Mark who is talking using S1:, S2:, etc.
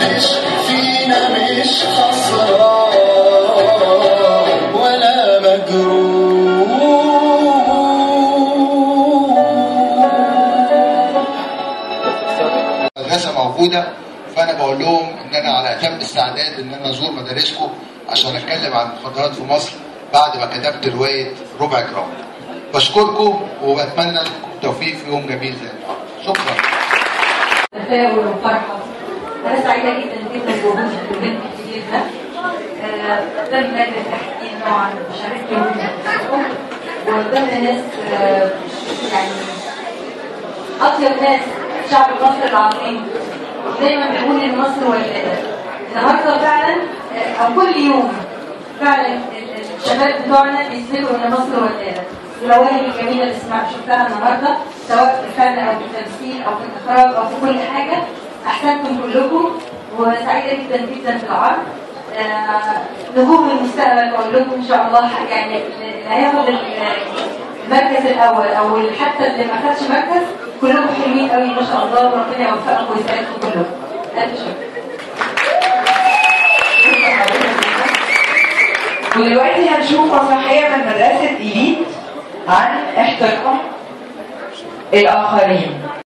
S1: محدش فينا مش خسران ولا مجروح
S2: المدرسه موجوده فانا بقول لهم ان انا على اتم استعداد ان انا ازور مدارسكم عشان اتكلم عن المخدرات في مصر بعد ما كتبت روايه ربع جرام. بشكركم وبتمنى لكم التوفيق في يوم جميل زي النهارده. شكرا.
S3: تفاؤل وفرحة أنا سعيدة جدا جدا بوجودي في البنت الكبير ده آه، قدام نادي التحكيم طبعا شاركت وقدام ناس آه، يعني أطيب ناس شعب مصر العظيم دايما بيقول إن مصر والدة النهارده فعلا آه، أو كل يوم فعلا ال- الشباب بتوعنا بيثبتوا إن مصر والدة الروائي الجميلة اللي سمعت شفتها النهارده سواء في الفن أو في التمثيل أو في الإخراج أو في كل حاجة أحسنتم كلكم وسعيدة جدا جدا في العرض آه، نجوم المستقبل بقول لكم ان شاء الله ح- يعني اللي هياخد ال- المركز الاول او اللي حتى اللي ما خدش مركز كلكم حلوين قوي ما شاء الله وربنا يوفقكم ويسعدكم كلكم الف شكر
S4: ودلوقتي هنشوف مسرحية من مدرسة إيليت عن احترام الآخرين